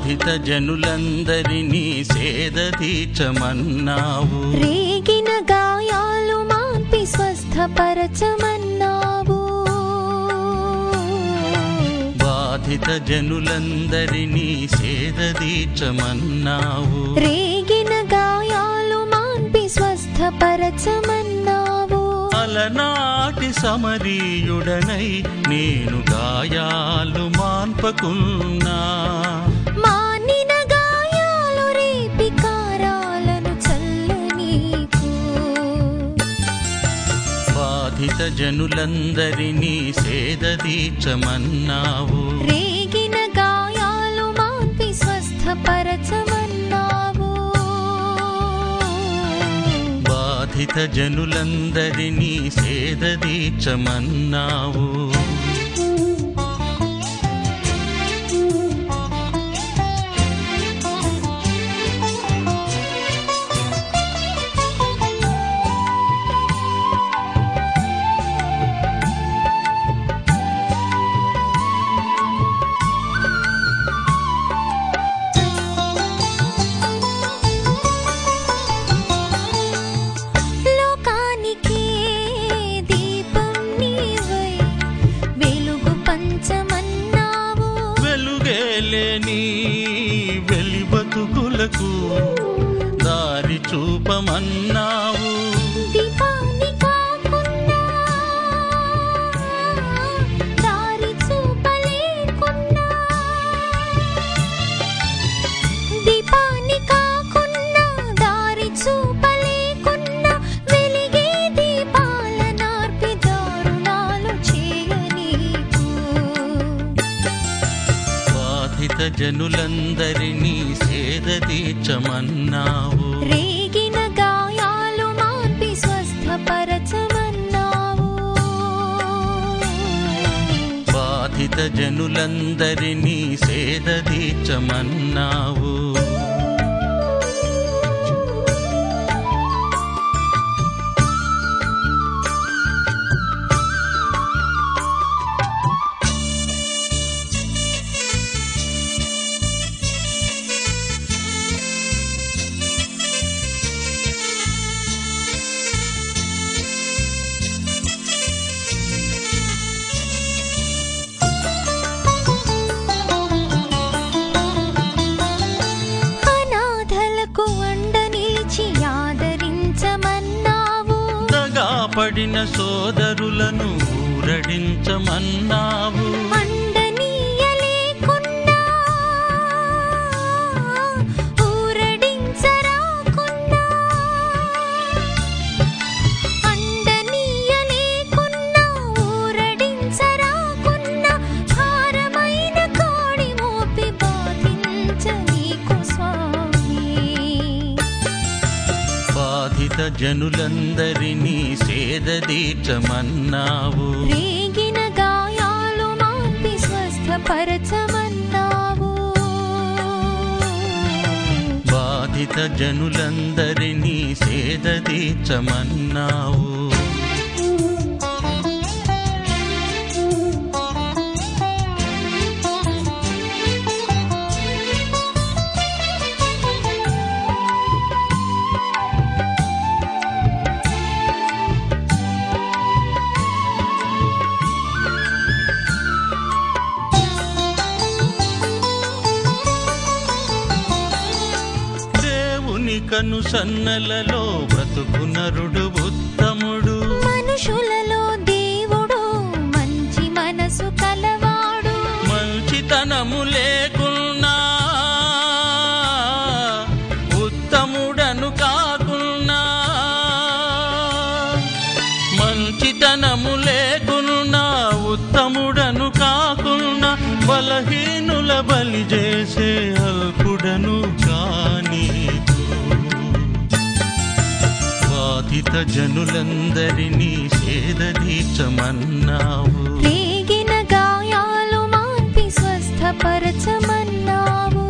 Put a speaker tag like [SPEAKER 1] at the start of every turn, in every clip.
[SPEAKER 1] బాధిత జనులందరినీ సేద తీర్చమన్నావు
[SPEAKER 2] రేగిన గాయాలు మాన్పి స్వస్థపరచమన్నావు
[SPEAKER 1] బాధిత జనులందరినీ సేద తీర్చమన్నావు
[SPEAKER 2] రేగిన గాయాలు మాన్పి స్వస్థపరచమన్నావు
[SPEAKER 1] అలనాటి సమరీయుడనై నేను గాయాలు మాన్పకున్నా
[SPEAKER 2] మానిన గాయాలు రేపి కారాలను చల్లనీకు
[SPEAKER 1] బాధిత జనులందరినీ సేద తీర్చమన్నావు
[SPEAKER 2] రేగిన గాయాలు మాన్పి స్వస్థపరచమన్నావు
[SPEAKER 1] బాధిత జనులందరినీ సేద తీర్చమన్నావు
[SPEAKER 2] లోకానికి దీపం నీవై వెలుగు పంచమన్నావు
[SPEAKER 1] వెలుగేలేని వెలి బతుకులకు దారి చూపమన్నావు
[SPEAKER 2] దీపాన్ని కాకుండా దారి చూపలేకున్నా దీపాన్ని కాకుండా దారి చూపలేకున్నా వెలిగే దీపాల నార్పి దారుణాలు చేయనీకు
[SPEAKER 1] బాధిత జనులందరినీ సేద తీర్చమన్నావు
[SPEAKER 2] రేగిన గాయాలు మార్పి స్వస్థపరచమన్నావు
[SPEAKER 1] బాధిత జనులందరినీ సేద తీర్చమన్నావు
[SPEAKER 2] అనాథలకు అండ నిలిచి ఆదరించమన్నావు
[SPEAKER 1] దగా పడిన సోదరులను ఊరడించమన్నావు
[SPEAKER 2] అండ నీయలేకున్నా ఊరడించరాకున్నా అండ నీయలేకున్నా ఊరడించరాకున్నా భారమైన కోడి మోపి బాధించ నీకు స్వామి
[SPEAKER 1] బాధిత జనులందరినీ సేద తీర్చమన్నావు
[SPEAKER 2] రేగిన గాయాలు మాపి స్వస్థపరచమన్నావు
[SPEAKER 1] బాధిత జనులందరినీ సేద తీర్చమన్నావు దేవుని కను సన్నలలో బ్రతుకు నరుడు ఉత్తముడు
[SPEAKER 2] మనుషులలో దేవుడు మంచి మనసు కలవాడు
[SPEAKER 1] మంచితనము లేకున్నా ఉత్తముడను కాకున్నా మంచితనము లేకున్నా ఉత్తముడను కాకున్నా బలహీనుల బలి చేసే అల్పుడను కానీకు బాధిత జనులందరినీ సేద తీర్చమన్నావు
[SPEAKER 2] రేగిన గాయాలు మాన్పి స్వస్థపరచమన్నావు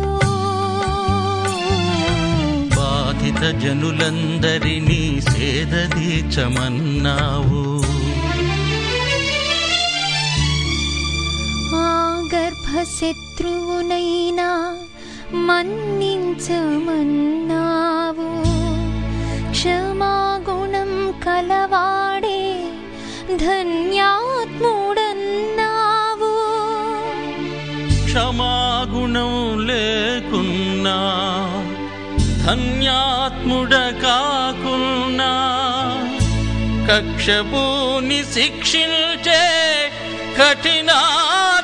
[SPEAKER 1] బాధిత జనులందరినీ సేద తీర్చమన్నావు
[SPEAKER 2] ఆ గర్భశత్రువునైనా క్షమించమన్నావు క్షమాగుణం కలవాడే ధన్యాత్ముడన్నావు
[SPEAKER 1] క్షమాగుణం లేకున్నా ధన్యాత్ముడ కాకున్నా కక్షభూని శిక్షించే కఠినాత్ముడన్నావు